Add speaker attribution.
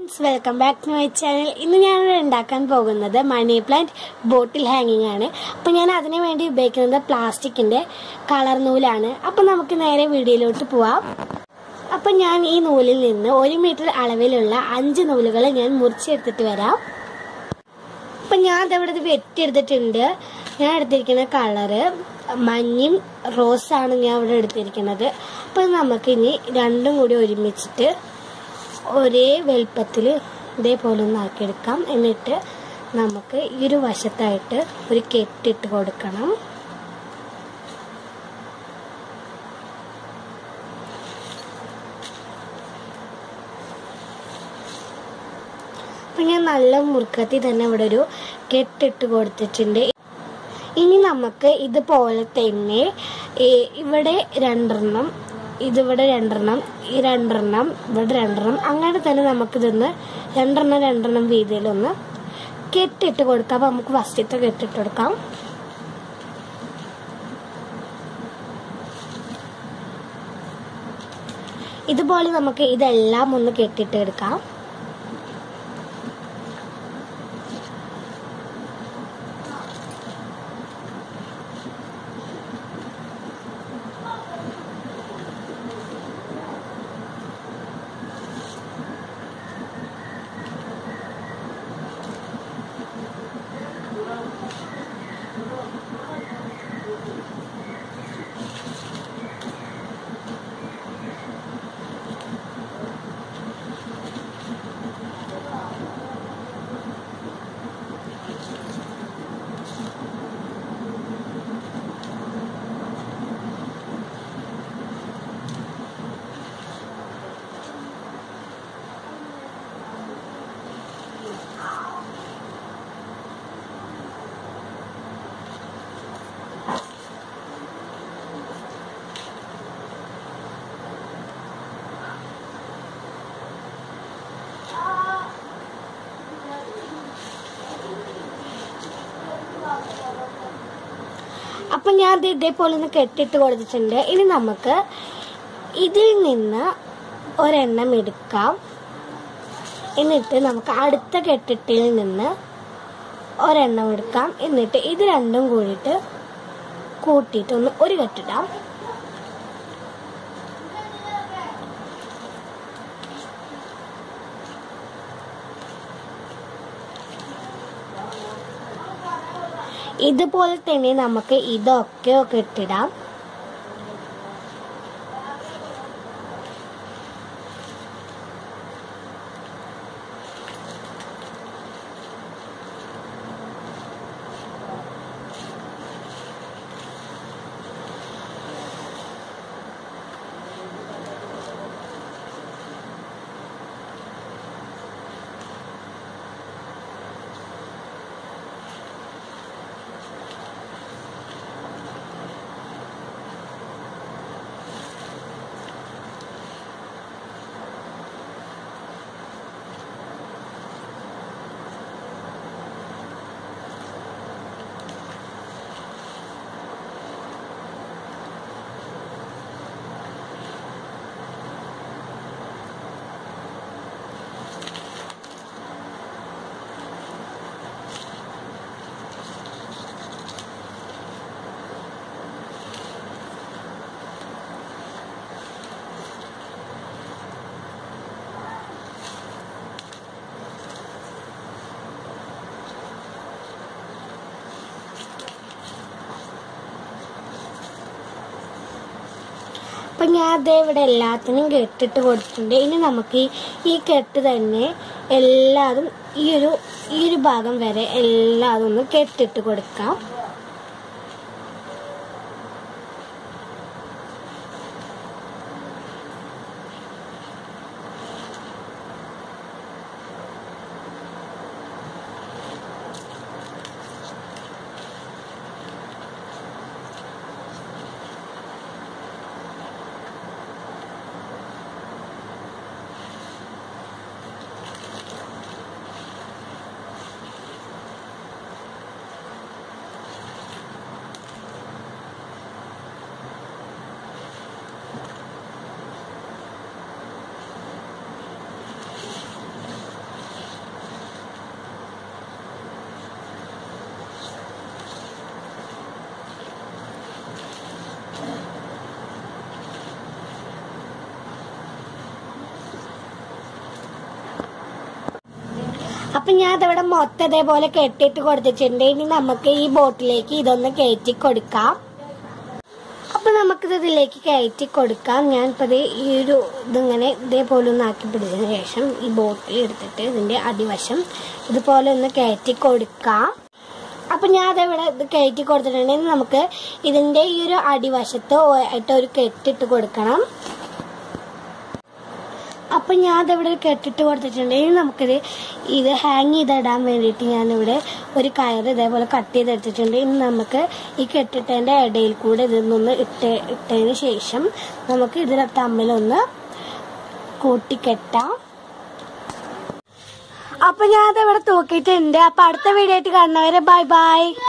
Speaker 1: friends welcome back to my channel ഇന്ന് ഞാൻ ഇവിടെ ഉണ്ടാക്കാൻ പോകുന്നത് മണി പ്ലാന്റ് ബോട്ടിൽ ഹാങ്ങിങ് ആണ് അപ്പോൾ ഞാൻ അതിനു വേണ്ടി ഉപയോഗിക്കുന്നത് പ്ലാസ്റ്റിക്കിന്റെ കളർ നൂലാണ് അപ്പോൾ നമുക്ക് നേരെ വീഡിയോയിലോട്ട് പോവാം അപ്പോൾ ഞാൻ ഈ നൂലിൽ നിന്ന് ഒരു മീറ്റർ അളവിലുള്ള അഞ്ച് നൂലുകൾ ഞാൻ മുറിച്ചെടുത്തിട്ട് വരാം അപ്പം ഞാൻ അതവിടെ ഇത് വെട്ടിയെടുത്തിട്ടുണ്ട് ഞാൻ എടുത്തിരിക്കുന്ന കളറ് മഞ്ഞയും റോസാണ് ഞാൻ ഇവിടെ എടുത്തിരിക്കുന്നത് അപ്പം നമുക്കിനി രണ്ടും കൂടി ഒരുമിച്ചിട്ട് ഒരേ വലുപ്പത്തിൽ ഇതേപോലെ ഒന്ന് ആക്കിയെടുക്കാം എന്നിട്ട് നമുക്ക് ഈ ഒരു വശത്തായിട്ട് ഒരു കെട്ടിട്ട് കൊടുക്കണം അപ്പം ഞാൻ നല്ല മുറുക്കത്തിൽ തന്നെ ഇവിടെ ഒരു കെട്ടിട്ട് കൊടുത്തിട്ടുണ്ട് ഇനി നമുക്ക് ഇതുപോലെ തന്നെ ഈ ഇവിടെ രണ്ടെണ്ണം ഇതിവിടെ രണ്ടെണ്ണം ഈ രണ്ടെണ്ണം ഇവിടെ രണ്ടെണ്ണം അങ്ങനെ തന്നെ നമുക്കിതൊന്ന് രണ്ടെണ്ണം രണ്ടെണ്ണം വീതിയിലൊന്ന് കെട്ടിട്ട് കൊടുക്കാം അപ്പം നമുക്ക് ഫസ്റ്റത്തെ കെട്ടിട്ട് കൊടുക്കാം ഇതുപോലെ നമുക്ക് ഇതെല്ലാം ഒന്ന് കെട്ടിട്ട് എടുക്കാം അപ്പൊ ഞാൻ അത് ഇതേപോലെ ഒന്ന് കെട്ടിട്ട് കൊടുത്തിട്ടുണ്ട് ഇനി നമുക്ക് ഇതിൽ നിന്ന് ഒരെണ്ണം എടുക്കാം എന്നിട്ട് നമുക്ക് അടുത്ത കെട്ടിട്ടിൽ നിന്ന് ഒരെണ്ണം എടുക്കാം എന്നിട്ട് ഇത് രണ്ടും കൂടിയിട്ട് കൂട്ടിയിട്ട് ഒന്ന് ഒരു കെട്ടിടാം ഇതുപോലെ തന്നെ നമുക്ക് ഇതൊക്കെ ഒക്കെ ഇട്ടിടാം അപ്പം ഞാൻ അതേ ഇവിടെ എല്ലാത്തിനും കെട്ടിട്ട് കൊടുത്തിട്ടുണ്ട് ഇനി നമുക്ക് ഈ- ഈ കെട്ട് തന്നെ എല്ലാതും ഈ ഒരു ഈ ഒരു ഭാഗം വരെ എല്ലാതും ഒന്ന് കെട്ടിട്ട് കൊടുക്കാം അപ്പൊ ഞാൻ അതവിടെ മൊത്തം ഇതേപോലെ കെട്ടിയിട്ട് കൊടുത്തിട്ടുണ്ട് ഇനി നമുക്ക് ഈ ബോട്ടിലേക്ക് ഇതൊന്ന് കയറ്റി കൊടുക്കാം അപ്പൊ നമുക്കിത് ഇതിലേക്ക് കയറ്റി കൊടുക്കാം ഞാനിപ്പോ ഇത് ഈ ഒരു ഇതിങ്ങനെ ഇതേപോലെ ഒന്ന് ആക്കി പിടിച്ചതിന് ശേഷം ഈ ബോട്ടിൽ എടുത്തിട്ട് ഇതിന്റെ അടിവശം ഇതുപോലെ ഒന്ന് കയറ്റി കൊടുക്കാം അപ്പൊ ഞാൻ അതിവിടെ ഇത് കയറ്റി കൊടുത്തിട്ടുണ്ടെങ്കിൽ നമുക്ക് ഇതിന്റെ ഈ ഒരു അടിവശത്ത് ആയിട്ട് ഒരു കെട്ടിട്ട് കൊടുക്കണം അപ്പൊ ഞാൻ അതിവിടെ കെട്ടിട്ട് കൊടുത്തിട്ടുണ്ടെങ്കിൽ നമുക്കിത് ഇത് ഹാങ് ചെയ്തിടാൻ വേണ്ടിയിട്ട് ഞാനിവിടെ ഒരു കയറ് ഇതേപോലെ കട്ട് ചെയ്തെടുത്തിട്ടുണ്ട് ഇനി നമുക്ക് ഈ കെട്ടിട്ടതിന്റെ ഇടയിൽ കൂടെ ഇതൊന്നൊന്ന് ഇട്ട് ഇട്ടതിന് ശേഷം നമുക്ക് ഇതിൽ തമ്മിലൊന്ന് കൂട്ടിക്കെട്ടാം അപ്പൊ ഞാൻ അതിവിടെ തൂക്കിയിട്ടുണ്ട് അപ്പൊ അടുത്ത വീഡിയോ ആയിട്ട് കാണുന്നവരെ ബൈ ബൈ